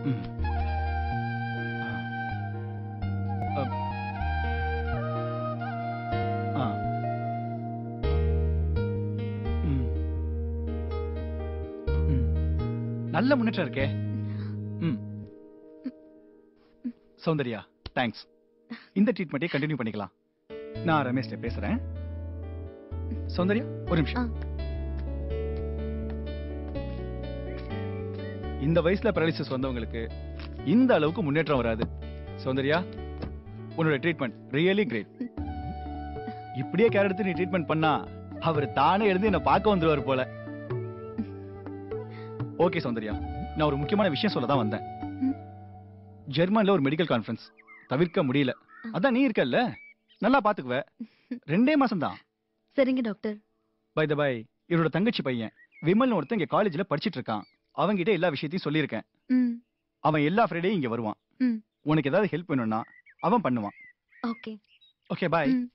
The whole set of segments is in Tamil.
ம். ஆ. ஆ. ம். ம். நல்ல முன்னேற்றம் இருக்கே ம் சௌந்தர்யா தேங்க்ஸ் இந்த ட்ரீட்மெண்ட்டே கண்டினியூ பண்ணிக்கலாம் நான் ரமேஷ்ட பேசுறேன் சௌந்தர்யா ஒரு நிமிஷம் இந்த வயசுல paralysis வந்தவங்களுக்கு இந்த அளவுக்கு முன்னேற்றம் வராது சௌந்தர்யா உன்னோட ட்ரீட்மெண்ட் ரியலி கிரேட் இப்படியே கேர் எடுத்து நீ ட்ரீட்மெண்ட் பண்ணா அவர் தானே எழுந்து என்ன பார்க்க வந்துருவார் போல ஓகே சௌந்தர்யா நான் ஒரு முக்கியமான விஷயம் சொல்ல தான் வந்தேன் ஜெர்மன்ல ஒரு மெடிக்கல் கான்ஃபரன்ஸ் தவிர்க்க முடியல அதான் நீ இருக்கல்ல நல்லா பாத்துக்குவ ரெண்டே மாசம் தான் சரிங்க டாக்டர் பை த பை இவரோட தங்கச்சி பையன் விமல் ஒருத்தன் இங்க காலேஜ்ல படிச்சிட்டு இருக்கான் அவன்கிட்ட எல்லா விஷயத்தையும் சொல்லியிருக்கேன் ம் அவன் எல்லா ஃப்ரைடேயும் இங்க வருவான் ம். உனக்கு ஏதாவது ஹெல்ப் வேணும்னா அவன் பண்ணுவான் ஓகே ஓகே பாய் ம்.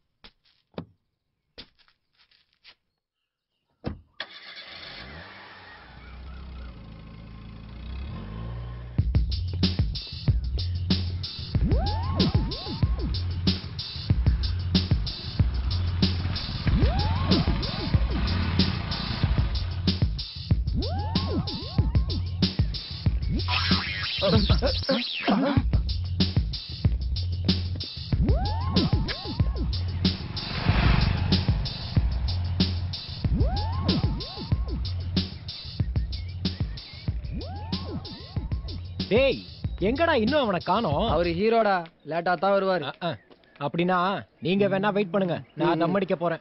டேய் எங்கடா இன்னும் அவனை காணோம் அவர் ஹீரோடா லேட்டா தான் வருவாரு அஹ், அஹ். அப்படின்னா நீங்க வேணா வெயிட் பண்ணுங்க நான் தம் அடிக்க போறேன்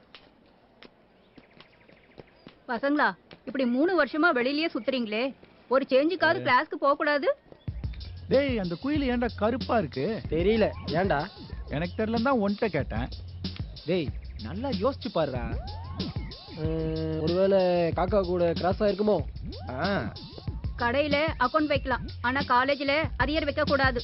பசங்களா இப்படி மூணு வருஷமா வெளியிலயே சுத்துறீங்களே ஒரு சேஞ்சுக்காவது கிளாஸ்க்கு போக கூடாது டேய் அந்த குயில் ஏன்டா கருப்பா இருக்கு தெரியல ஏன்டா எனக்கு தெரியல தான் ஒன்ட்ட கேட்டேன் டேய் நல்லா யோசிச்சு பாருடா உம், ஒருவேளை காக்கா கூட கிராஸ் ஆயிருக்குமோ ஆ. கடையில அக்கவுண்ட் வைக்கலாம் ஆனா காலேஜ்ல அரியர் வைக்க கூடாது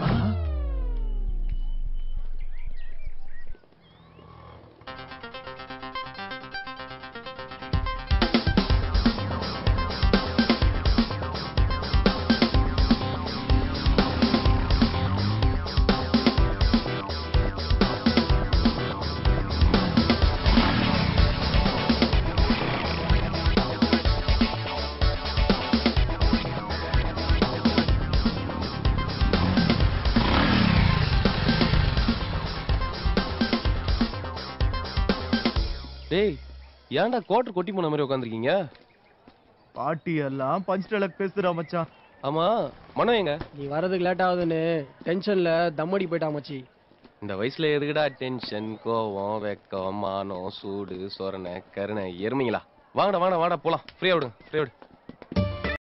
டேய் ஏன்டா கோட்டர் கொட்டி போன மாதிரி உட்காந்துருக்கீங்க பாட்டி எல்லாம் பஞ்ச் டலக் பேசுறா மச்சான் ஆமா மனம் எங்க நீ வரதுக்கு லேட் ஆகுதுன்னு டென்ஷன்ல தம்மடி போயிட்டா மச்சி இந்த வயசுல எதுக்குடா டென்ஷன் கோவம் வெக்கம் மானம் சூடு சொரணை கருணை எருமைங்களா வாங்கடா வாடா வாடா போலாம் ஃப்ரீயா விடுங்க ஃப்ரீயா விடு